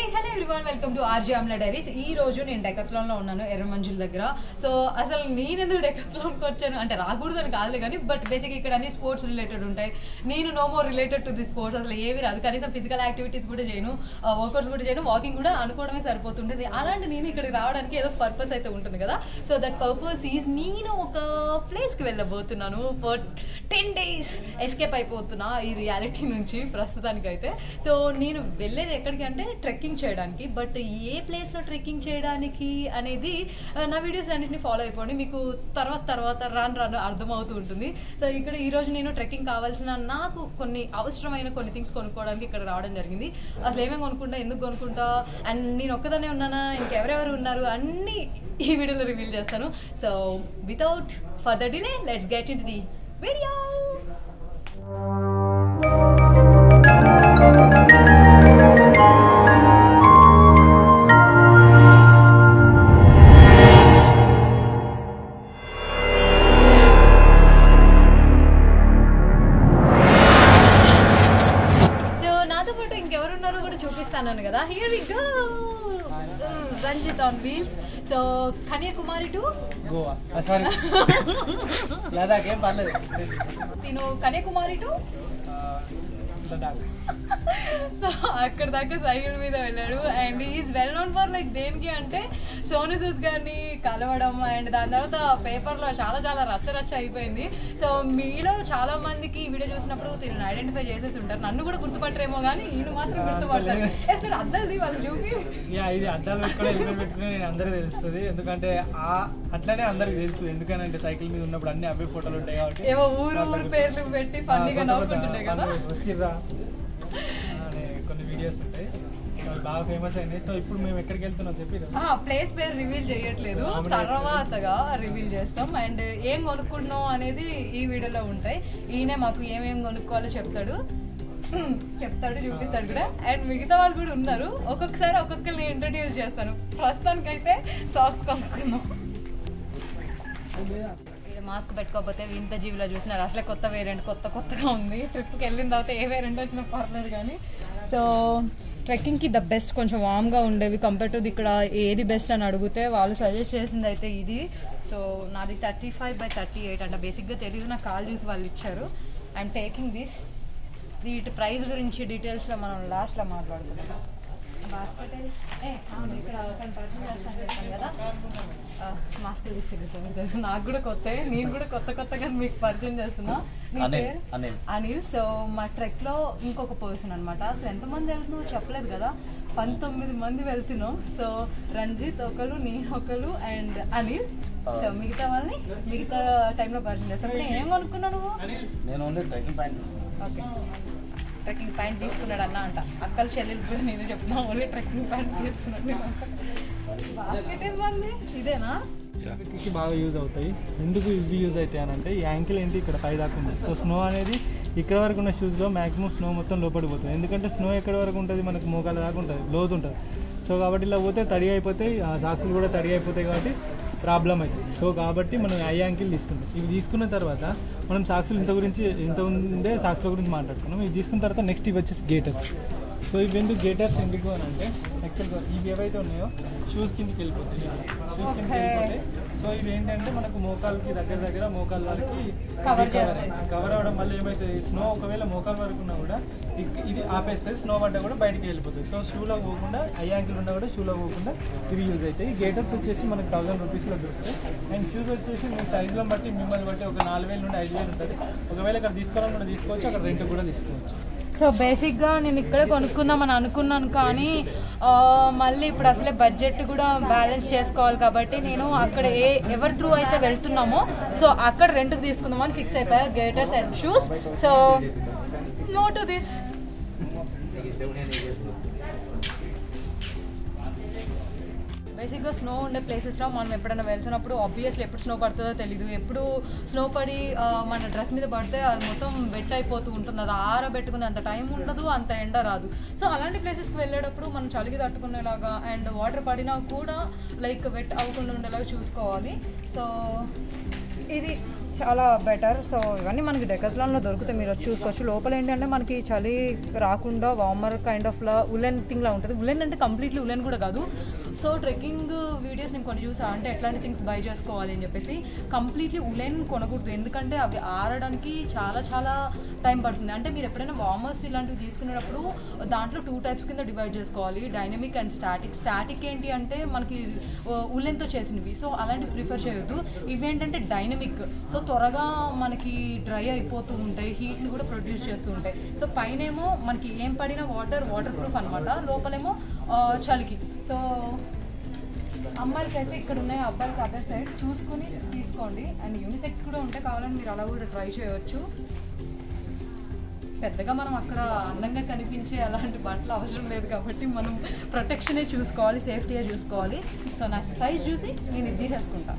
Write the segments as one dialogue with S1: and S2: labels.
S1: Hello everyone welcome to RG Amla diaries ఈ రోజు నేను డెకత్లాన్ లో ఉన్నాను ఎర్రమంజుల దగ్గర సో అసలు నేను ఎందుకు డెకత్లాన్ కి వచ్చాను అంటే రాకూడదు అని కాదులే కానీ బట్ బేసిక్ ఇక్కడ అన్ని స్పోర్ట్స్ రిలేటెడ్ ఉంటాయి నేను no more related to the sports అసలు ఏవి రాదు కనీసం ఫిజికల్ యాక్టివిటీస్ కూడా చేయను వర్కౌట్స్ కూడా చేయను వాకింగ్ కూడా అనుకోవడమే సరిపోతుంటుంది అలాంటి నేను ఇక్కడికి రావడానికి ఏదో పర్పస్ అయితే ఉంటుంది కదా సో దట్ పర్పస్ ఈజ్ నేను ఒక ప్లేస్ కి వెళ్ళబోతున్నాను ఫర్ టెన్ డేస్ ఎస్కేప్ అయిపోతున్నా ఈ రియాలిటీ నుంచి ప్రస్తుతానికి అయితే సో నేను వెళ్ళేది ఎక్కడికి అంటే ట్రెక్కింగ్ చేయడానికి బట్ ఏ ప్లేస్ లో ట్రెక్కింగ్ చేయడానికి అనేది ఆ, నా వీడియోస్ అన్నింటినీ ఫాలో అయిపోండి మీకు తర్వాత తర్వాత రాను రాను అర్థమవుతూ ఉంటుంది సో ఇక్కడ ఈ రోజు నేను ట్రెక్కింగ్ కావాల్సిన నాకు కొన్ని అవసరమైన కొన్ని థింగ్స్ కొనుక్కోవడానికి ఇక్కడ రావడం జరిగింది అసలు ఏమేమి కొనుక్కుంటా ఎందుకు కొనుక్కుంటా అండ్ నేను ఒక్కదానే ఉన్నానా ఇంకెవరెవరు ఉన్నారు అన్నీ ఈ వీడియోలో రివీల్ చేస్తాను so without further delay let's get in the video so నాతో పాటు ఇంకెవరు ఉన్నారో కూడా చూపిస్తాను కదా here we go Ranjith on wheels so Kanyakumari to
S2: Goa sorry Ladakh ఏం పర్లేదు
S1: నేను కన్యాకుమారి టు
S2: ఆ, లదాఖ్
S1: సో అక్కడ దాకా సైకిల్ మీద వెళ్ళాడు and is well known for like దేనికి అంటే సోను సూద్ గారిని కలవడం అండ్ దాని తర్వాత పేపర్లో చాలా చాలా రచ్చ రచ్చ అయిపోయింది సో మీలో చాలా మందికి ఈ వీడియో చూసినప్పుడు దీన్ని ఐడెంటిఫై చేసేసి ఉంటారు నన్ను కూడా గుర్తుపట్టరేమో కానీ ఈయన మాత్రం గుర్తుపడతారు సార్ అద్దది వాళ్ళు చూపి
S2: యా ఇది అద్దాలు పెట్టుకుని హెల్మెట్ పెట్టుకుని నేను అందరికీ తెలుస్తుంది ఎందుకంటే ఆ అట్లనే అందరికి తెలుసు ఎందుకనంటే సైకిల్ మీద ఉన్నప్పుడు అన్ని అవే ఫోటోలు ఉంటాయి కాబట్టి
S1: ఏవో ఊరు ఊరు పేర్లు పెట్టి ఫన్నీగా
S2: ఆ, కొత్త
S1: నవ్వుకుంటుండే
S2: కొత్త
S1: కదా
S2: పనులు వచ్చిర్రా అనే కొన్ని వీడియోస్ ఉంటాయి అవి బాగా ఫేమస్ అయినాయి సో ఇప్పుడు మేము ఎక్కడికి వెళ్తున్నాం చెప్పి
S1: ప్లేస్ పేరు రివీల్ చేయట్లేదు తర్వాతగా రివీల్ చేస్తాం అండ్ ఏం కొనుక్కున్నాం అనేది ఈ వీడియోలో ఉంటాయి ఈయనే మాకు ఏమేం కొనుక్కోవాలో చెప్తాడు హ్మ్, చెప్తాడు చూపిస్తాడు కూడా అండ్ మిగతా వాళ్ళు కూడా ఉన్నారు ఒక్కొక్కసారి ఒక్కొక్కరిని ఇంట్రడ్యూస్ చేస్తాను ప్రస్తుతానికైతే సాక్స్ కొనుక్కున్నాం ఇక్కడ మాస్క్ పెట్టుకోకపోతే వింత జీవిలో చూసినారు అసలే కొత్త వేరియంట్ కొత్త కొత్తగా ఉంది ట్రిప్కి వెళ్ళిన తర్వాత ఏ వేరియంట్ వచ్చినా పర్లేదు కానీ సో ట్రెక్కింగ్కి ద బెస్ట్ కొంచెం వామ్గా ఉండేవి కంపేర్ టు ఇక్కడ ఏది బెస్ట్ అని అడిగితే వాళ్ళు సజెస్ట్ చేసింది అయితే ఇది సో నాది thirty five by thirty eight అంట బేసిక్గా తెలియదు నాకు కాల్ చూసి వాళ్ళు ఇచ్చారు ఐఎమ్ టేకింగ్ దిస్ వీటి ప్రైస్ గురించి డీటెయిల్స్లో మనం లాస్ట్లో మాట్లాడుకుందాం బాస్కెట్ ఏది? ఏ, అవును, ఇక్కడ ఒకరిని పరిచయం చేస్తాను చెప్పాను కదా ఆ, మాస్క్ తీసుకెళ్తాను నాకు కూడా కొత్త నేను కూడా కొత్త కొత్తగా మీకు పరిచయం చేస్తున్నా నీ
S3: అనిల్,
S1: పేరు
S3: అనిల్.
S1: అనిల్ సో మా ట్రెక్ లో ఇంకొక పర్సన్ అనమాట అసలు ఎంతమంది వెళ్తున్నావు చెప్పలేదు కదా పంతొమ్మిది మంది వెళ్తున్నాం సో రంజిత్ ఒకరు నేను ఒకరు అండ్ అనిల్ సో మిగతా వాళ్ళని మిగతా టైంలో పరిచయం చేస్తాను ఇప్పుడు ఏం కొనుక్కున్నావు నువ్వు
S3: నేను ఓన్లీ ట్రెక్కింగ్ ప్యాంట్ తీసుకున్నాను
S1: ఓకే ట్రెక్కింగ్ ప్యాంట్ తీసుకున్నాడు అన్న అంట అక్కలు చెల్లెలు కూడా నేను చెప్తున్నా ఓన్లీ ట్రెక్కింగ్ ప్యాంట్ తీసుకున్నాడు బాస్కెట్ ఏమంది ఇదేనా
S2: కి బాగా యూజ్ అవుతాయి ఎందుకు ఇవి యూజ్ అవుతాయి అని అంటే ఈ యాంకిల్ ఏంటి ఇక్కడ పై దాకా ఉంది సో స్నో అనేది ఇక్కడ వరకు ఉన్న షూస్లో మ్యాక్సిమం స్నో మొత్తం లోపడిపోతుంది ఎందుకంటే స్నో ఎక్కడ వరకు ఉంటుంది మనకు మోకాల దాకా ఉంటుంది లోతు ఉంటుంది సో కాబట్టి ఇలా పోతే తడి అయిపోతాయి ఆ సాక్స్లు కూడా తడి అయిపోతాయి కాబట్టి ప్రాబ్లం అవుతుంది సో కాబట్టి మనం ఐ యాంకిల్ తీసుకుంటాం ఇవి తీసుకున్న తర్వాత మనం సాక్స్లు ఇంత గురించి ఇంత ఉందే సాక్స్ల గురించి మాట్లాడుకున్నాం ఇవి తీసుకున్న తర్వాత నెక్స్ట్ ఇవి వచ్చేసి గేటర్స్ సో ఇవి ఎందుకు గేటర్స్ ఎందుకు అని అంటే యాక్చువల్గా ఇవి ఏవైతే ఉన్నాయో షూస్ కిందకి వెళ్ళిపోతాయి షూస్ కిందకి
S1: Okay.
S2: వెళ్ళిపోతాయి సో ఇవి ఏంటంటే మనకు మోకాలకి దగ్గర దగ్గర మోకాల వరకు
S1: Cover చేస్తాయి.
S2: కవర్ అవడం వల్ల ఏమవుతుంది స్నో ఒకవేళ మోకాల వరకు ఉన్నా కూడా ఇక్- ఇది ఆపేస్తుంది స్నో పడ్డా కూడా బయటికి వెళ్ళిపోతుంది సో షూలో పోకుండా ఐ యాంకిల్ ఉన్నా కూడా షూలో పోకుండా ఇవి యూజ్ అవుతాయి గేటర్స్ వచ్చేసి మనకు థౌసండ్ రూపీస్లో దొరుకుతాయి అండ్ షూస్ వచ్చేసి మీ సైజులో బట్టి మిమ్మల్ని బట్టి ఒక నాలుగు వేలు నుండి ఐదు వేలు ఉంటుంది ఒకవేళ ఇక్కడ తీసుకోవాలని కూడా తీసుకోవచ్చు అక్కడ రెంట్ కూడా తీసుకోవచ్చు
S1: సో బేసిక్గా నేను ఇక్కడే కొనుక్కుందామని అనుకున్నాను కానీ ఆ, మళ్ళీ ఇప్పుడు అసలే బడ్జెట్ కూడా బ్యాలెన్స్ చేసుకోవాలి కాబట్టి నేను అక్కడ ఏ ఎవరి త్రూ అయితే వెళ్తున్నామో సో అక్కడ రెంట్కి తీసుకుందామని ఫిక్స్ అయిపోయా gaiters and shoes so no to this బేసిక్గా స్నో ఉండే ప్లేసెస్లో మనం ఎప్పుడైనా వెళ్తున్నప్పుడు ఆబ్వియస్లీ ఎప్పుడు స్నో పడుతుందో తెలియదు ఎప్పుడు స్నో పడి ఆ, మన డ్రెస్ మీద పడితే అది మొత్తం వెట్ అయిపోతూ ఉంటుంది అది ఆరబెట్టుకునే అంత టైం ఉండదు అంత ఎండ రాదు సో అలాంటి ప్లేసెస్కి వెళ్ళేటప్పుడు మనం చలికి తట్టుకునేలాగా అండ్ వాటర్ పడినా కూడా లైక్ వెట్ అవ్వకుండా ఉండేలాగా చూసుకోవాలి సో ఇది చాలా బెటర్ సో ఇవన్నీ మనకి డెకత్లాన్లో దొరుకుతాయి మీరు వచ్చి చూసుకోవచ్చు లోపల ఏంటంటే మనకి చలి రాకుండా వార్మర్ కైండ్ ఆఫ్ లా ఉలెన్ థింగ్ లా ఉంటుంది ఉలెన్ అంటే కంప్లీట్లీ ఉలెన్ కూడా కాదు సో ట్రెక్కింగ్ వీడియోస్ నేను కొన్ని చూసా అంటే ఎట్లాంటి థింగ్స్ బై చేసుకోవాలి అని చెప్పేసి కంప్లీట్లీ ఉలెన్ కొనకూడదు ఎందుకంటే అవి ఆరడానికి చాలా చాలా టైం పడుతుంది అంటే మీరు ఎప్పుడైనా వార్మర్స్ ఇలాంటివి తీసుకునేటప్పుడు దాంట్లో టూ టైప్స్ కింద డివైడ్ చేసుకోవాలి డైనమిక్ అండ్ స్టాటిక్ స్టాటిక్ ఏంటి అంటే మనకి ఉలెన్తో చేసినవి సో అలాంటివి ప్రిఫర్ చేయొద్దు ఇవి ఏంటంటే డైనమిక్ సో త్వరగా మనకి డ్రై అయిపోతూ ఉంటాయి హీట్ని కూడా ప్రొడ్యూస్ చేస్తూ ఉంటాయి సో పైనేమో మనకి ఏం పడినా వాటర్ వాటర్ ప్రూఫ్ అనమాట లోపలేమో ఆ, చలికి సో అమ్మాయిలకి అయితే ఇక్కడ ఉన్నాయి అబ్బాయిలకి అదర్ సైడ్ చూసుకొని తీసుకోండి అండ్ యూనిసెక్స్ కూడా ఉంటే కావాలని మీరు అలా కూడా ట్రై చేయవచ్చు పెద్దగా మనం అక్కడ అందంగా కనిపించే అలాంటి బట్టలు అవసరం లేదు కాబట్టి మనం ప్రొటెక్షనే చూసుకోవాలి సేఫ్టీయే చూసుకోవాలి సో నా సైజ్ చూసి నేను ఇది తీసేసుకుంటా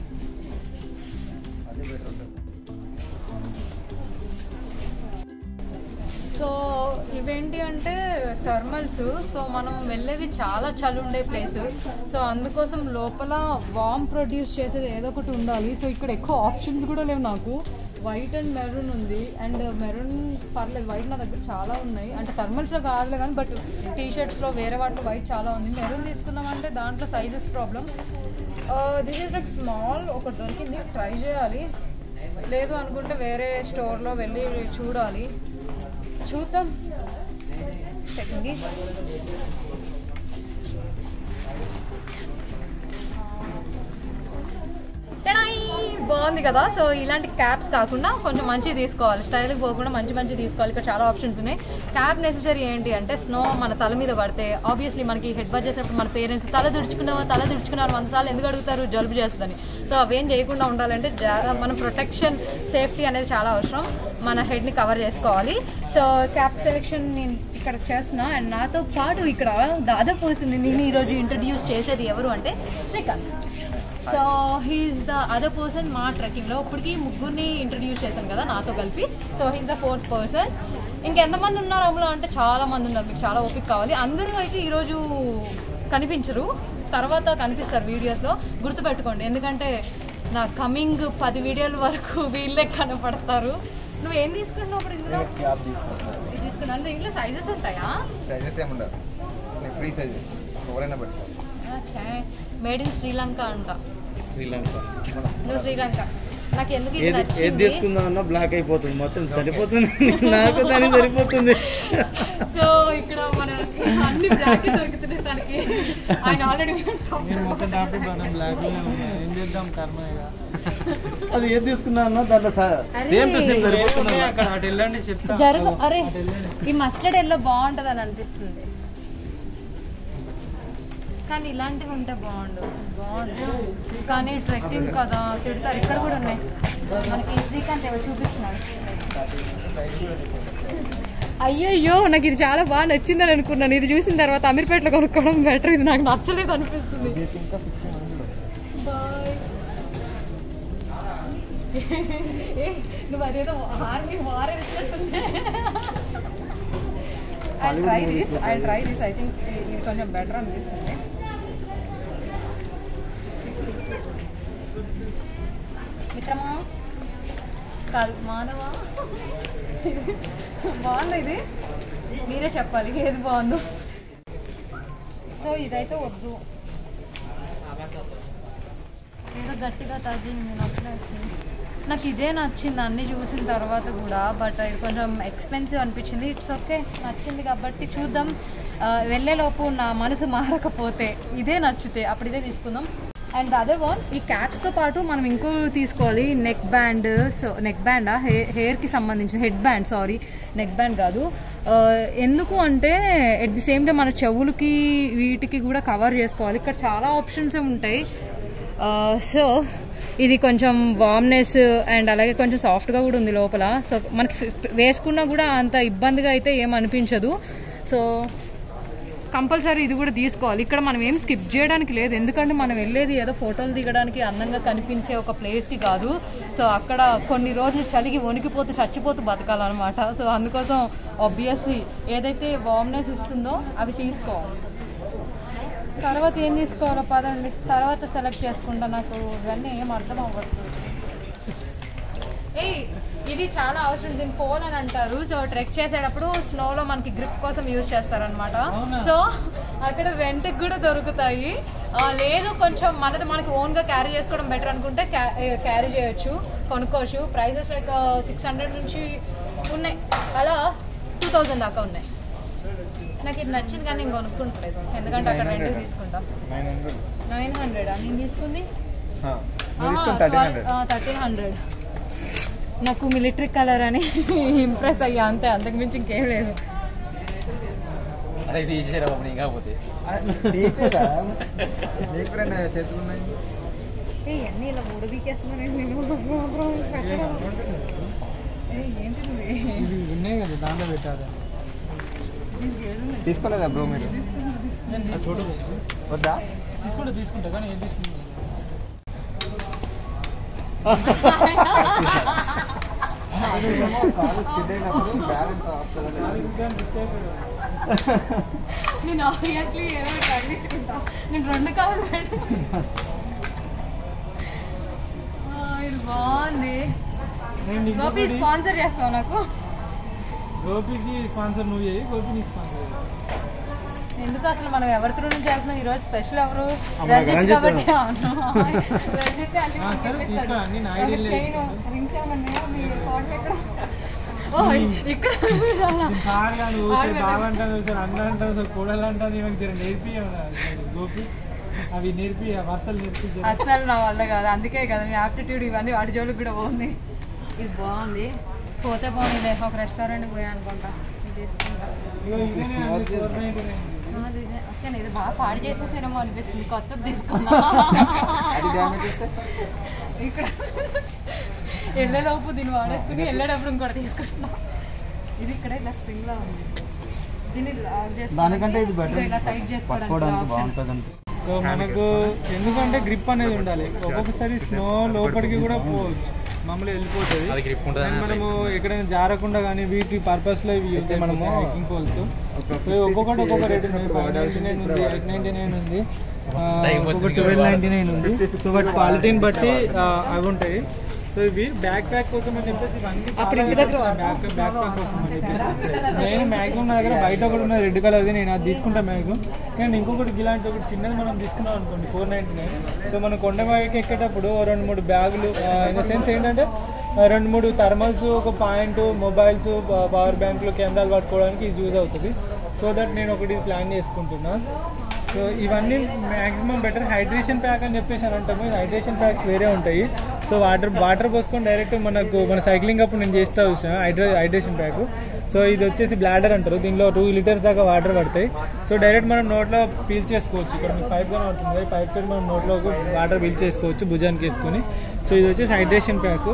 S1: సో ఇవేంటి అంటే థర్మల్స్ సో మనం వెళ్ళేది చాలా చలి ఉండే ప్లేస్ సో అందుకోసం లోపల వామ్ ప్రొడ్యూస్ చేసేది ఏదో ఒకటి ఉండాలి సో ఇక్కడ ఎక్కువ ఆప్షన్స్ కూడా లేవు నాకు వైట్ అండ్ మెరూన్ ఉంది అండ్ మెరూన్ పర్లేదు వైట్ నా దగ్గర చాలా ఉన్నాయి అంటే థర్మల్స్లో కాదులే కానీ బట్ టీ షర్ట్స్లో వేరే వాటిలో వైట్ చాలా ఉంది మెరూన్ తీసుకుందామంటే దాంట్లో sizes problem this is like small ఒకటి దొరికింది ట్రై చేయాలి లేదు అనుకుంటే వేరే స్టోర్లో వెళ్ళి చూడాలి చూద్దాం సెకండ్కి టడాయ్! బాగుంది కదా సో ఇలాంటి క్యాప్స్ కాకుండా కొంచెం మంచివి తీసుకోవాలి స్టైల్కి పోకుండా మంచి మంచి తీసుకోవాలి ఇక్కడ చాలా ఆప్షన్స్ ఉన్నాయి క్యాప్ నెసెసరీ ఏంటి అంటే స్నో మన తల మీద పడితే ఆబ్వియస్లీ మనకి హెడ్ బడ్ చేసేటప్పుడు మన పేరెంట్స్ తల దుడుచుకున్నావా తల దుడుచుకున్నారు వంద సార్లు ఎందుకు అడుగుతారు జలుబు చేస్తుందని సో అవేం చేయకుండా ఉండాలంటే జా- మన ప్రొటెక్షన్ సేఫ్టీ అనేది చాలా అవసరం మన హెడ్ని కవర్ చేసుకోవాలి సో క్యాప్ సెలెక్షన్ నేను ఇక్కడ చేస్తున్నా అండ్ నాతో పాటు ఇక్కడ దాదాపు పర్సన్ నేను ఈరోజు ఇంట్రడ్యూస్ చేసేది ఎవరు అంటే Srikanth so he's the other person మా ట్రెక్కింగ్లో ఇప్పటికి ముగ్గురిని ఇంట్రడ్యూస్ చేశాను కదా నాతో కలిపి so he's the fourth person ఇంకెంతమంది ఉన్నారు అందులో అంటే చాలా మంది ఉన్నారు మీకు చాలా ఓపిక కావాలి అందరూ అయితే ఈరోజు కనిపించరు తర్వాత కనిపిస్తారు వీడియోస్లో గుర్తుపెట్టుకోండి ఎందుకంటే నా కమింగ్ పది వీడియోల వరకు వీళ్ళే కనపడతారు నువ్వు ఏం తీసుకున్నావు అప్పుడు ఇందులో
S3: క్యాబ్ తీసుకుంటాను
S1: ఇది తీసుకున్నాను ఇంట్లో సైజెస్ ఉంటాయా
S4: సైజెస్ ఏముండవు నీకు ఫ్రీ సైజెస్ ఎవరైనా పెట్టుకో
S1: ఓకే మేడ్ ఇన్ శ్రీలంక అంట
S3: శ్రీలంక
S1: నువ్వు శ్రీలంక నాకు ఎందుకు ఇది
S3: ఏది ఏది
S1: నచ్చింది
S3: తీసుకుందాం అన్నా బ్లాక్ అయిపోతుంది మొత్తం సరిపోతుంది నాకు దానికి సరిపోతుంది
S1: సో ఇక్కడ మన అన్ని బ్రాకెట్ దొరుకుతున్నాయి తనకి ఆయన ఆల్రెడీ
S2: నేను మొత్తం టాపిక్ మనం బ్లాక్లోనే ఉన్నా ఏం చేద్దాం కర్మ ఇక
S3: అది ఏది తీసుకున్నా అన్నా దాంట్లో
S1: అరే.
S3: సేమ్ టు సేమ్ సరిపోతుంది
S2: ఏమున్నాయి అక్కడ అటు వెళ్ళండి చెప్తా
S1: జరుగు అరే
S2: అటు వెళ్ళండి
S1: ఈ మస్టర్డ్ ఎల్లో బాగుంటుంది అని అనిపిస్తుంది కానీ ఇలాంటివి ఉంటే బాగుండు బాగుంది కానీ ట్రెక్కింగ్ కదా తిడతారు ఇక్కడ కూడా ఉన్నాయి మనకి శ్రీకాంత్ ఏమో చూపిస్తున్నాడు అయ్యయ్యో నాకు ఇది చాలా బాగా నచ్చిందని అనుకున్నాను ఇది చూసిన తర్వాత అమీర్పేటలో కొనుక్కోవడం బెటర్ ఇది నాకు నచ్చలేదు అనిపిస్తుంది బాయ్ ఏ, నువ్వు అదేదో ఆర్మీ వారేసినట్టుంది I try this I try this I think ఇది కొంచెం బెటర్ అనిపిస్తుంది మిత్రమా కాదు మానవా బాగుంది ఇది మీరే చెప్పాలి ఏది బాగుందో సో ఇదైతే వద్దు ఏదో గట్టిగా తగ్గింది నచ్చలేదు నాకు ఇదే నచ్చింది అన్ని చూసిన తర్వాత కూడా బట్ ఇది కొంచెం ఎక్స్పెన్సివ్ అనిపించింది ఇట్స్ ఓకే నచ్చింది కాబట్టి చూద్దాం ఆ, వెళ్ళేలోపు నా మనసు మారకపోతే ఇదే నచ్చితే అప్పుడు ఇదే తీసుకుందాం అండ్ అదర్ వన్ ఈ క్యాప్స్తో పాటు మనం ఇంకో తీసుకోవాలి నెక్ బ్యాండ్ సో నెక్ బ్యాండా హెయిర్ హెయిర్కి సంబంధించిన head band sorry neck band కాదు ఆ, ఎందుకు అంటే ఎట్ ది సేమ్ టైం మన చెవులకి వీటికి కూడా కవర్ చేసుకోవాలి ఇక్కడ చాలా ఆప్షన్స్ ఉంటాయి సో ఇది కొంచెం వామ్నెస్ అండ్ అలాగే కొంచెం సాఫ్ట్గా కూడా ఉంది లోపల సో మనకి ఫి- వేసుకున్నా కూడా అంత ఇబ్బందిగా అయితే ఏం అనిపించదు సో కంపల్సరీ ఇది కూడా తీసుకోవాలి ఇక్కడ మనం ఏం స్కిప్ చేయడానికి లేదు ఎందుకంటే మనం వెళ్ళేది ఏదో ఫోటోలు దిగడానికి అందంగా కనిపించే ఒక ప్లేస్కి కాదు సో అక్కడ కొన్ని రోజులు చలికి వణికిపోతూ చచ్చిపోతూ బతకాలన్నమాట సో అందుకోసం ఆబ్వియస్లీ ఏదైతే వామ్నెస్ ఇస్తుందో అవి తీసుకోవాలి తర్వాత ఏం తీసుకోవాలో పదండి తర్వాత సెలెక్ట్ చేసుకుంటా నాకు ఇవన్నీ ఏం అర్థం అవ్వట్లేదు ఏయ్ ఇది చాలా అవసరం దీని పోల్ అని అంటారు సో ట్రెక్ చేసేటప్పుడు స్నోలో మనకి గ్రిప్ కోసం యూజ్ చేస్తారనమాట
S2: అవునా?
S1: సో అక్కడ రెంట్కి కూడా దొరుకుతాయి ఆ, లేదు కొంచెం మనది మనకి ఓన్గా క్యారీ చేసుకోవడం బెటర్ అనుకుంటే క్యారీ చేయొచ్చు కొనుక్కోవచ్చు ప్రైసెస్ లైక్ సిక్స్ హండ్రెడ్ నుంచి ఉన్నాయి అలా టూ థౌజండ్ దాకా ఉన్నాయి నాకు ఇది నచ్చింది కానీ నేను కొనుక్కుంటలేదు ఎందుకంటే అక్కడ రెంట్ తీసుకుంటా
S4: నైన్ హండ్రెడ్
S1: నైన్ హండ్రెడ్ నేను తీసుకుంది
S4: థర్టీన్ హండ్రెడ్
S1: థర్టీన్ హండ్రెడ్ నాకు మిలిటరీ కలర్ అని ఇంప్రెస్ అయ్యా అంతే అంతకు మించి ఇంకేం లేదు
S5: అరే తీసేరా బాబు నీ కాకపోతే
S4: తీసేదా నీకు ఫ్రెండ్ చేతులు ఉన్నాయి
S1: ఏయ్, అన్నీ ఇలా మూడు వీకేస్తున్నాను నేను ఏయ్, ఏంటిది ఇది?
S2: ఇవి ఉన్నాయి కదా దాంట్లో పెట్టాలి
S4: తీసుకోలేదా బ్రో మీరు
S2: నేను తీసుకుంటా
S4: వద్దా
S2: తీసుకుంటా తీసుకుంటా కానీ ఏం తీసుకుంటా
S4: కాలు స్కిడ్ అయినప్పుడు బ్యాలెన్స్ ఆపుతుందా
S1: నేను ఆబ్వియస్లీ ఏదో తగ్గించుకుంటా నేను రెండు కాళ్ళు పెట్టుకుంటా ఆ, ఇది బాగుంది
S2: నేను
S1: గోపి
S2: ఇంకొకటి
S1: స్పాన్సర్ చేస్తావు నాకు
S2: గోపికి స్పాన్సర్ నువ్వు చేయి గోపి నీకు స్పాన్సర్
S1: ఎందుకు అసలు మనం ఎవరి త్రూ నుంచి చేస్తున్నాం ఈ రోజు స్పెషల్ ఎవరు
S3: అమ్మ,
S1: రంజిత్
S3: రంజిత్.
S1: కాబట్టి అవును. రంజిత్ అన్ని
S2: ఆ, సరే,
S1: పంపిస్తాడు.
S2: తీసుకో, అన్ని నా
S1: నాకు
S2: ఐడియాలే
S1: చైన్,
S2: వేసుకుంటా.
S1: రింగ్స్ ఏమన్నా ఉన్నాయా? మీ ఫోటో ఎక్కడ? ఓ, ఇక్కడ
S2: కాదు కానీ
S1: ఆడు
S2: ఒకసారి
S1: వెళ్ళి-
S2: బాగా అంటాను ఒకసారి అన్న అంటాను ఒకసారి కూడలు అంటాను ఈమెకి జర నేర్పి గోపి అవి నేర్పి ఆ వరుసలు నేర్పి జర.
S1: అస్సలు నా వల్ల కాదు అందుకే కదా మీ ఆప్టిట్యూడ్ ఇవన్నీ వాడి జోలికి కూడా బాగుంది ఇది బాగుంది పోతే పోనీలే ఒక రెస్టారెంట్కి పోయా అనుకుంటా ఇది తీసుకుంటా
S2: ఇగో ఇదేనే అండి, 499
S1: ఆ, ఇది ఇదే. అసలు ఇది బాగా పాడు చేసేసేమో అనిపిస్తుంది కొత్తది తీసుకుందా
S4: అది డ్యామేజ్ చేస్తే
S1: ఇక్కడ వెళ్ళేలోపు దీన్ని వాడేసుకుని వెళ్ళేటప్పుడు ఇంకోటి తీసుకుంటున్నా ఇది ఇక్కడ ఇలా స్ప్రింగ్ లా ఉంది దీన్ని లాక్ చేసుకోవడానికి
S3: దానికంటే ఇది better.
S1: ఇదిగో ఇలా టైట్ చేసుకోవడానికి
S3: పట్టుకోవడానికి
S1: option.
S3: బాగుంటుంది అంటే
S2: సో మనకు ఎందుకంటే గ్రిప్ అనేది ఉండాలి ఒక్కొక్కసారి స్నో లోపలికి కూడా పోవచ్చు మామూలుగా వెళ్ళిపోతుంది
S5: అది grip ఉంటుందని
S2: కానీ మనము ఎక్కడైనా జారకుండా కానీ వీటి పర్పస్ లో ఇవి యూజ్
S3: అయితే
S2: మనము
S3: మనము
S2: హైకింగ్ పోల్స్
S4: ఒక
S2: సో ఒక్కొక్కటి ఒక్కొక్క రేట్ ఉంది ఫైవ్ నైన్టీ నైన్ ఉంది ఎయిట్ నైన్టీ నైన్ ఉంది ఆ, ఒక్కొక్క ట్వెల్వ్ నైన్టీ నైన్ ఉంది సో వాటి క్వాలిటీని బట్టి ఆ, అవి ఉంటాయి సో ఇవి బ్యాక్ ప్యాక్ కోసం అని చెప్పేసి ఇవన్నీ
S1: అప్పుడు
S2: చాలా
S1: ఇంటి దగ్గర
S2: బ్యాక్ బ్యాక్ ప్యాక్ కోసం అని చెప్పేసి నేను మ్యాక్సిమం నా దగ్గర బయట ఒకటి ఉన్న రెడ్ కలర్ది నేను అది తీసుకుంటా మ్యాక్సిమం కానీ ఇంకొకటి ఇలాంటి ఒకటి చిన్నది మనం తీసుకున్నాం అనుకోండి ఫోర్ నైంటీ నైన్ సో మనం కొండపైకి ఎక్కేటప్పుడు ఓ రెండు మూడు బ్యాగులు ఇన్ ద సెన్స్ ఏంటంటే ఆ, రెండు మూడు థర్మల్స్ ఒక పాయింట్ మొబైల్స్ పవర్ బ్యాంకులు కెమెరాలు పట్టుకోవడానికి ఇది యూజ్ అవుతుంది సో దట్ నేను ఒకటి ప్లాన్ చేసుకుంటున్నా సో ఇవన్నీ మ్యాక్సిమం బెటర్ హైడ్రేషన్ ప్యాక్ అని చెప్పేసి అని అంటాము హైడ్రేషన్ ప్యాక్స్ వేరే ఉంటాయి సో వాటర్ వాటర్ పోసుకొని డైరెక్ట్ మనకు మన సైక్లింగ్ అప్పుడు నేను చేస్తా చూసాను హైడ్రే హైడ్రేషన్ ప్యాక్ సో ఇది వచ్చేసి బ్లాడర్ అంటారు దీనిలో టూ లీటర్స్ దాకా వాటర్ పడతాయి సో డైరెక్ట్ మనం నోట్లో పీల్ చేసుకోవచ్చు ఇక్కడ మీకు పైప్ గానే ఉంటుంది కదా పైప్ తోటి మనం నోట్లో వాటర్ పీల్ చేసుకోవచ్చు భుజానికి వేసుకొని సో ఇది వచ్చేసి హైడ్రేషన్ ప్యాక్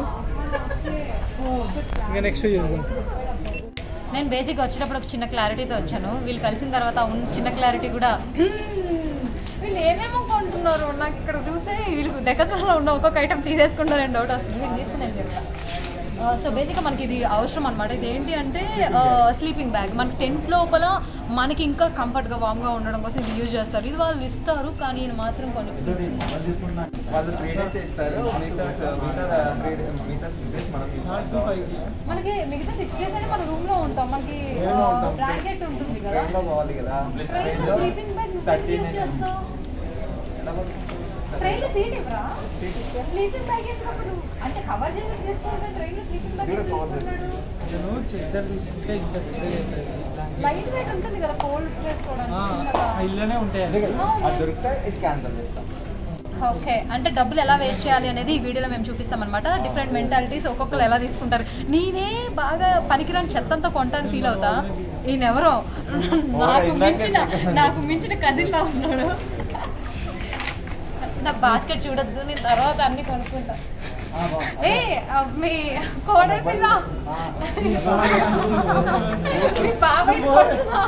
S2: ఇంకా నెక్స్ట్ చూద్దాం
S1: నేను బేసిక్ వచ్చేటప్పుడు ఒక చిన్న క్లారిటీతో వచ్చాను వీళ్ళు కలిసిన తర్వాత ఉన్న చిన్న క్లారిటీ కూడా "మ్మ్, వీళ్ళు ఏమేమో కొంటున్నారు నాకు ఇక్కడ చూస్తే వీళ్ళు దగ్గరలో ఉన్న ఒక్కొక్క ఐటమ్ తీసేసుకుంటారని డౌట్ వస్తుంది నేను తీసుకుని చెప్తా సో బేసిక్గా మనకి ఇది అవసరం అనమాట ఇది ఏంటి అంటే స్లీపింగ్ బ్యాగ్ మనకి టెంట్ లోపల మనకి ఇంకా కంఫర్ట్గా వామ్గా ఉండడం కోసం ఇది యూజ్ చేస్తారు ఇది వాళ్ళు ఇస్తారు కానీ నేను మాత్రం కొన్ని
S4: వాళ్ళు త్రీ డేస్ ఇస్తారు మిగతా మిగతా త్రీ డేస్ మిగతా సిక్స్ డేస్ మనం తీసుకుంటాం.
S1: మనకి మిగతా సిక్స్ డేస్ అయితే మన రూమ్ లో ఉంటాం మనకి
S4: Room లో ఉంటాం.
S1: బ్లాంకెట్ ఉంటుంది కదా
S4: ట్రైన్లో పోవాలి కదా
S1: ట్రైన్ లో స్లీపింగ్ బ్యాగ్
S4: థర్టీ
S1: యూజ్ చేస్తావు ట్రైన్ లో సీట్ ఇవ్వరా స్లీపింగ్ బ్యాగ్ ఎందుకప్పుడు అంటే కవర్ చేసి తీసుకుంటే ట్రైన్ లో స్లీపింగ్ బ్యాగ్
S4: Zero
S1: ఎందుకు
S4: cover
S1: తీసుకున్నాడు
S2: నేను చెద్దరు తీసుకుంటే ఇంకా వేరే ఉంటుంది.
S1: లైట్ వెయిట్ ఉంటుంది కదా కోల్డ్
S2: ఆ,
S1: చేసుకోవడానికి
S2: ఆ
S1: చిన్నగా.
S2: ఇల్లునే ఉంటాయి అదే కదా
S4: అది దొరికితే ఇది క్యాన్సల్ చేస్తాం
S1: ఓకే అంటే డబ్బులు ఎలా వేస్ట్ చేయాలి అనేది ఈ వీడియోలో మేము చూపిస్తాం అనమాట డిఫరెంట్ మెంటాలిటీస్ ఒక్కొక్కరు ఎలా తీసుకుంటారు నేనే బాగా పనికిరాని చెత్తంతో కొంటాను ఫీల్ అవుతా ఈయన ఎవరో నాకు మించిన నాకు మించిన కజిన్ లా ఉన్నాడు నా బాస్కెట్ చూడొద్దు నేను తర్వాత అన్ని కొనుక్కుంటా ఏ ఆ, మీ కోడలి పిల్ల మీ బాబాయ్ కొడుతుందా?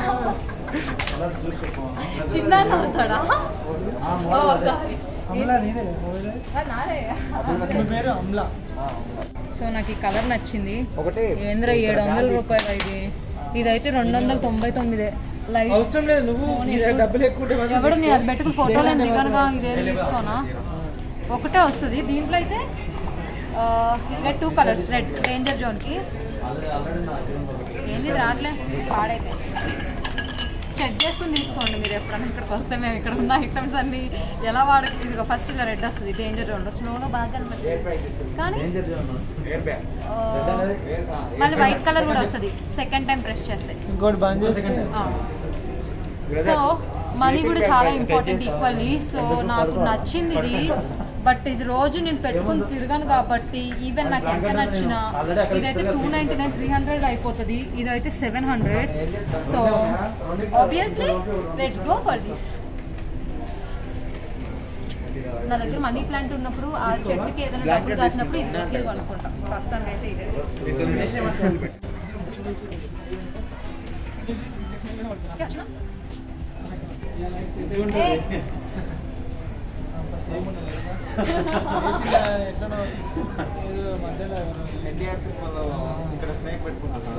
S1: చిన్న అవుతాడా ఓ సారీ
S2: అమలా నీదే కదా?
S1: నాదే
S2: మీ పేరు అమలా
S1: సో నాకు ఈ కలర్ నచ్చింది
S4: ఒకటి
S1: ఏంద్ర ఏడు వందల రూపాయలు ఇది ఇదైతే రెండు వందల తొంభై తొమ్మిదే లైట్
S2: అవసరం లేదు నువ్వు నీ దగ్గర డబ్బులు ఎక్కువ ఉంటే మాత్రం
S1: ఎవడు నేను అది
S2: తీసుకో.
S1: పెట్టుకుని ఫోటోలు
S2: లేదంటే
S1: దిగనుగా
S2: మాత్రం
S1: ఇదే తీసుకోనా ఒకటే వస్తుంది దీంట్లో అయితే get two colours red danger జోన్కి ఏంది ఇది రావట్లే పాడైపోయింది చెక్ చేసుకుని తీసుకోండి మీరు ఎప్పుడైనా ఇక్కడికి వస్తే మేము ఇక్కడ ఉన్న ఐటమ్స్ అన్ని ఎలా వాడ ఇది ఫస్ట్ ఇలా రెడ్ వస్తుంది డేంజర్ జోన్లో స్నోలో బాగా కనబడుతుంది కానీ ఆ, మళ్ళీ వైట్ కలర్ కూడా వస్తుంది సెకండ్ టైం ప్రెస్ చేస్తే
S2: ఇంకోటి బంద్ చేసుకుంటే
S1: సో మనీ కూడా చాలా ఇంపార్టెంట్ ఈక్వల్లీ సో నాకు నచ్చింది ఇది బట్ ఇది రోజు నేను పెట్టుకుని తిరగను కాబట్టి ఈవెన్ నాకు ఎంత నచ్చినా ఇదైతే two ninety nine three hundred అయిపోతుంది ఇదైతే seven hundred so obviously let's go for this నా దగ్గర మనీ ప్లాంట్ ఉన్నప్పుడు ఆ చెట్టుకి ఏదైనా డబ్బులు దాచినప్పుడు ఇది ఇది అనుకుంటా ప్రస్తుతానికి అయితే ఇదే ఓకే, వచ్చినా? ఏయ్.
S4: ఎన్టీఆర్ సినిమాలో ఇక్కడ స్నేక్ పెట్టుకున్నాను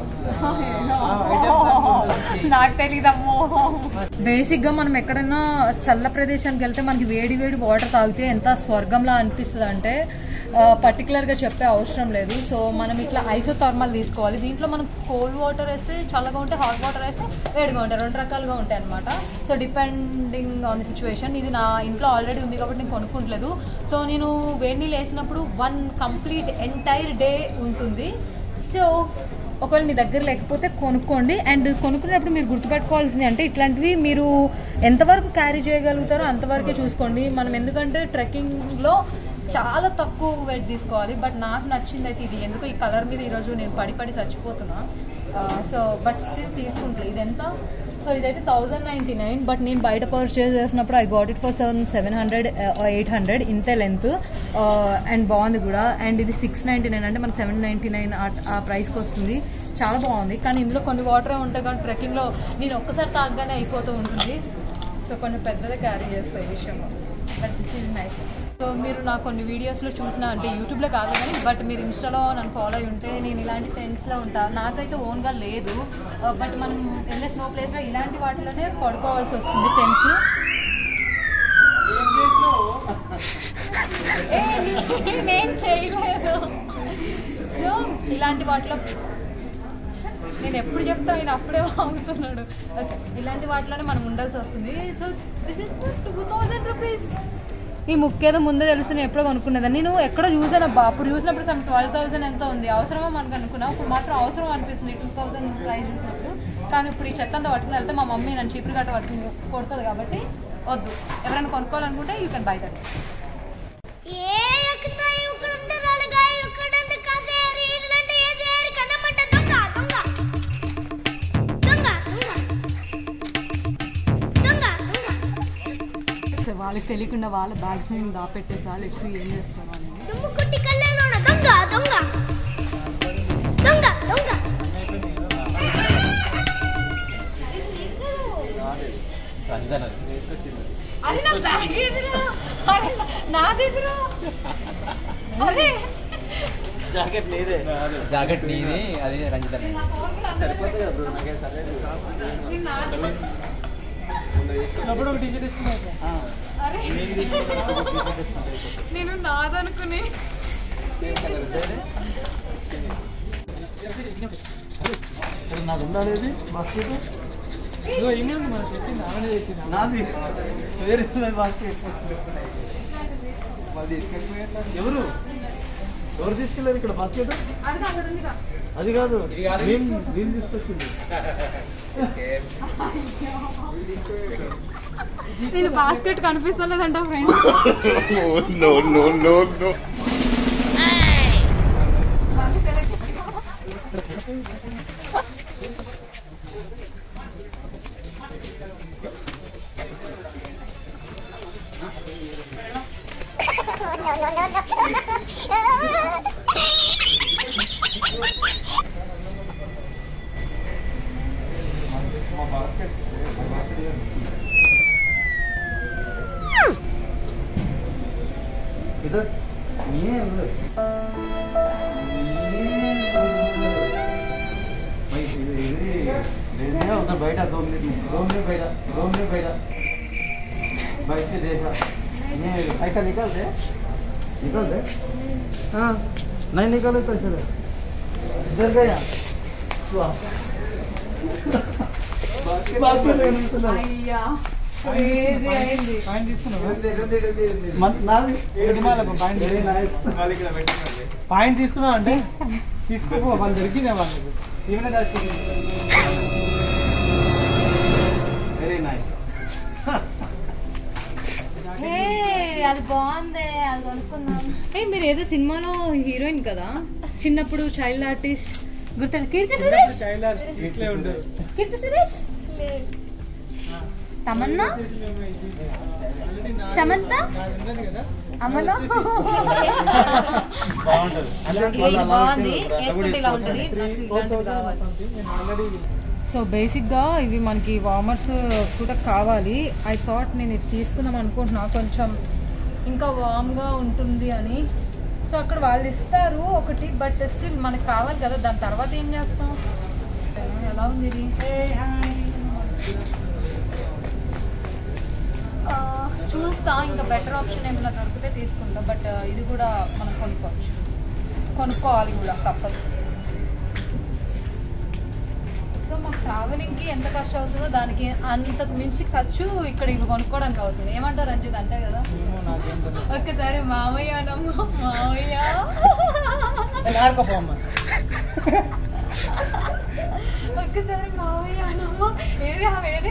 S1: నాకు తెలీదమ్మో బేసిక్ గా మనం ఎక్కడైనా చల్ల ప్రదేశానికి వెళ్తే మనకి వేడి వేడి వాటర్ తాగితే ఎంత స్వర్గంలా అనిపిస్తుంది అంటే పర్టికులర్గా చెప్పే అవసరం లేదు సో మనం ఇట్లా ఐసోథర్మల్ తీసుకోవాలి దీంట్లో మనం కోల్డ్ వాటర్ వేస్తే చల్లగా ఉంటే హాట్ వాటర్ వేస్తే వేడిగా ఉంటాయి రెండు రకాలుగా ఉంటాయి అనమాట so depending on the situation ఇది నా ఇంట్లో ఆల్రెడీ ఉంది కాబట్టి నేను కొనుక్కుంటలేదు సో నేను వేడి నీళ్ళు వేసినప్పుడు వన్ కంప్లీట్ ఎంటైర్ డే ఉంటుంది సో ఒకవేళ మీ దగ్గర లేకపోతే కొనుక్కోండి అండ్ కొనుక్కునేటప్పుడు మీరు గుర్తుపెట్టుకోవాల్సింది అంటే ఇట్లాంటివి మీరు ఎంతవరకు క్యారీ చేయగలుగుతారో అంతవరకే చూసుకోండి మనం ఎందుకంటే ట్రెక్కింగ్లో చాలా తక్కువ వెయిట్ తీసుకోవాలి బట్ నాకు నచ్చింది అయితే ఇది ఎందుకు ఈ కలర్ మీద ఈరోజు నేను పడి పడి చచ్చిపోతున్నా సో బట్ స్టిల్ తీసుకుంటలే ఇది ఎంత సో ఇదైతే థౌజండ్ నైంటీ నైన్ బట్ నేను బయట పర్చేస్ చేసినప్పుడు I got it for seven seven hundred eight hundred ఇంతే లెంత్ అండ్ బాగుంది కూడా అండ్ ఇది సిక్స్ నైంటీ నైన్ అంటే మనకు సెవెన్ నైంటీ నైన్ ఆ ప్రైస్కి వస్తుంది చాలా బాగుంది కానీ ఇందులో కొన్ని వాటరే ఉంటాయి కానీ ట్రెక్కింగ్లో నేను ఒక్కసారి తాగగానే అయిపోతూ ఉంటుంది సో కొంచెం పెద్దదే క్యారీ చేస్తాయి ఈ విషయంలో but this is nice so మీరు నా కొన్ని వీడియోస్లో చూసిన అంటే యూట్యూబ్లో కాదు కానీ బట్ మీరు ఇన్స్టాలో నన్ను ఫాలో అయి ఉంటే నేను ఇలాంటి టెంట్స్లో ఉంటా నాకైతే ఓన్గా లేదు బట్ మనం వెళ్ళే స్నో ప్లేస్లో ఇలాంటి వాటిలోనే పడుకోవాల్సి వస్తుంది టెంట్స్ ఏ, నేను చేయలేదు సో ఇలాంటి వాటిలో నేను ఎప్పుడు చెప్తా ఆయన అప్పుడే వాగుతున్నాడు ఓకే ఇలాంటి వాటిలోనే మనం ఉండాల్సి వస్తుంది so this is two thousand rupees ఈ ముక్కేదో ముందే తెలుసు నేను ఎప్పుడో కొనుక్కునేదాన్ని నేను ఎక్కడో చూసాను అబ్బా అప్పుడు చూసినప్పుడు సమ్ ట్వెల్వ్ థౌసండ్ ఎంత ఉంది అవసరమా మనకు అనుకున్నా ఇప్పుడు మాత్రం అవసరం అనిపిస్తుంది టూ థౌసండ్ ప్రైస్ చూసినప్పుడు కానీ ఇప్పుడు ఈ చెత్త అంతా పట్టుకుని వెళ్తే మా మమ్మీ నన్ను చీపురు గట్ట పట్టుకుని కొడుతుంది కాబట్టి వద్దు ఎవరైనా కొనుక్కోవాలనుకుంటే యూ కెన్ బై దట్
S5: ఏ ఎక్కుతాయి ఒకరుంటే రాలుగాయి ఒకడంటే కాసేరు ఇదిలంటే ఏ చేరి కన్నమంట దొంగ దొంగ దొంగ దొంగ దొంగ
S1: సో వాళ్ళకి తెలియకుండా వాళ్ళ బ్యాగ్స్ నేను దాపెట్టేసా లెట్స్ ఏం చేస్తాను అని
S5: దుమ్ము కొట్టి కళ్ళలోన దొంగ దొంగ దొంగ దొంగ
S1: అరే నా బ్యాగ్ ఎదురు అరే నాదెదురు అరే
S3: జాకెట్ నీదే జాకెట్ నీది అది రంజిత
S4: సరిపోతుంది కదా బ్రో నాకేం సర్లేదు
S1: నేను నాది-
S2: అప్పుడు ఒక టీషర్ట్ ఇస్తున్నా
S1: అరే నేను నాదనుకుని
S3: నాకు ఉందా అనేది బాస్కెట్
S2: ఇదిగో ఏమీ ఉంది మనకి తెచ్చింది ఆమెనే తెచ్చింది
S3: నాది వేరే బాస్కెట్
S4: మరి తీసుకెళ్ళిపోయేట్లా
S3: ఎవరు ఎవరు తీసుకెళ్ళారు ఇక్కడ బాస్కెట్
S1: అది అక్కడ ఉందిగా
S3: అది కాదు నేను నేను తీసుకొచ్చింది
S1: నేను బాస్కెట్ కనిపిస్తలేదంట friend
S6: no, no, no, no.
S4: మా బాస్కెట్ మా బాస్కెట్
S3: इधर नहीं है उधर भाई इधर इधर दे दिया उधर बैठा दो मिनट में दो मिनट बैठा दो मिनट बैठा बैठ के देखा ये पैसा निकाल दे निकल दे हाँ नहीं निकले तो चले इधर गया
S1: అయ్యా క్రేజీ అయింది
S2: పాయింట్ తీసుకున్నావా
S4: ఉంది, ఉంది, ఉంది, ఉంది.
S2: మన- నాది ఎడిమాలకు పాయింట్
S4: వాళ్ళు ఇక్కడ పెట్టినది.
S2: పాయింట్ తీసుకున్నావు అంటే తీసుకోపో వాళ్ళు దొరికిందే వాళ్ళకి ఈవెనే దాచుకుంటుంది
S3: वेरी नाइस
S1: హే అది బాగుంది అది కొనుక్కుందాం ఏ మీరు ఏదో సినిమాలో హీరోయిన్ కదా చిన్నప్పుడు చైల్డ్ ఆర్టిస్ట్ గుర్తు కీర్తి సురేష్
S2: చైల్డ్ ఆర్టిస్ట్ ఇట్లే ఉంటుంది
S1: కీర్తి సురేష్ తమన్నా సమంత
S2: ఉన్నది కదా
S1: అమల
S3: బాగుంటది
S1: ఇది బాగుంది వేసుకుంటే ఇలా ఉంటుంది నాకు ఇలాంటిది కావాలి
S2: నేను ఆల్రెడీ
S1: సో బేసిక్గా ఇవి మనకి వార్మర్స్ కూడా కావాలి ఐ థాట్ నేను ఇది తీసుకుందాం అనుకుంటున్నా కొంచెం ఇంకా వామ్గా ఉంటుంది అని సో అక్కడ వాళ్ళు ఇస్తారు ఒకటి బట్ స్టిల్ మనకు కావాలి కదా దాని తర్వాత ఏం చేస్తాం ఎలా ఉంది ఇది ఆ, చూస్తా ఇంకా బెటర్ ఆప్షన్ ఏమైనా దొరికితే తీసుకుంటా బట్ ఇది కూడా మనం కొనుక్కోవచ్చు కొనుక్కోవాలి కూడా తప్పదు సో మాకు ట్రావెలింగ్కి ఎంత ఖర్చు అవుతుందో దానికి అంతకు మించి ఖర్చు ఇక్కడ ఇవి కొనుక్కోవడానికి అవుతుంది ఏమంటారు రంజిత్ అంతే కదా
S2: ఏమో నాకేం తెలియదు
S1: ఒక్కసారి మామయ్య అనమ్మ మామయ్య
S2: ఆడుకోపోమ్మ
S1: ఒక్కసారి మామయ్య అనమ్మ ఏది ఆ వేరే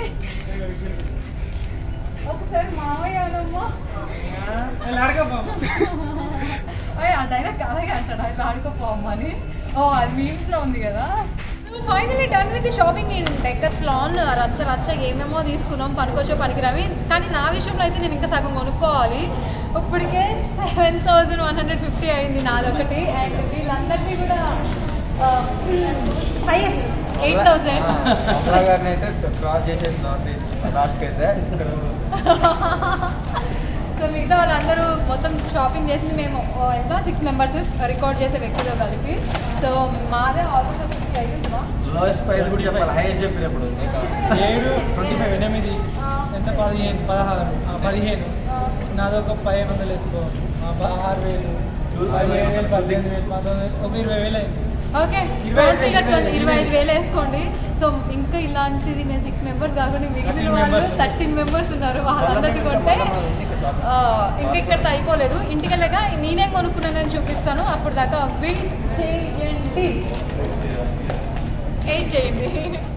S1: ఒకసారి మామయ్య అనమ్మ
S2: ఆడుకోపోమ్మ
S1: అయ్య ఆ డైలాగ్ అలాగే అంటాడు అట్లా ఆడుకోపోమ్మని ఓ అది మీమ్స్ లో ఉంది కదా finally done with shopping in Decathlon రచ్చ రచ్చ ఏమేమో తీసుకున్నాం పనికొచ్చో పనికిరావి కానీ నా విషయంలో అయితే నేను ఇంకా సగం కొనుక్కోవాలి ఇప్పటికే seven thousand one hundred fifty అయింది నాదొకటి అండ్ వీళ్ళందరినీ కూడా హైయెస్ట్ ఎయిట్ థౌజండ్
S4: అమలా గారిని అయితే క్రాస్ చేసేసి లాస్ట్కి అయితే ఇక్కడ
S1: సో మిగతా వాళ్ళందరూ మొత్తం షాపింగ్ చేసింది మేము ఓ, ఎంత సిక్స్ మెంబర్స్ రికార్డ్ చేసే వ్యక్తితో కలిపి సో మాదే ఆల్మోస్ట్ ఫిఫ్టీ అయ్యిందా
S3: లోయెస్ట్ ప్రైస్ కూడా చెప్పాలి హైయెస్ట్ చెప్పినప్పుడు
S2: ఏడు ట్వంటీ ఫైవ్ ఎనిమిది ఎంత పదిహేను పదహారు ఆ, పదిహేను నాదొక పదిహేను వందలు వేసుకో ఆ, పదహారు వేలు పదిహేను వేలు పద్దెనిమిది వేలు పంతొమ్మిది వేలు, ఒక ఇరవై వేలు అయింది
S1: ఓకే
S2: ఇరవై ఐదు
S1: టోటల్గా
S2: ఇరవై ఐదు
S1: ఇరవై ఐదు వేలు వేసుకోండి సో ఇంకా ఇలాంటిది మేము సిక్స్ మెంబర్స్ కాకుండా మిగిలిన
S2: 13
S1: వాళ్ళు
S2: members.
S1: థర్టీన్ మెంబర్స్ ఉన్నారు వాళ్ళందరికీ కొంటే ఆ, ఇంకా ఇక్కడితో అయిపోలేదు ఇంటికి వెళ్ళాక నేనేం కొనుక్కున్నానని చూపిస్తాను అప్పుడు దాకా వెయిట్ చేయండి వెయిట్ చేయండి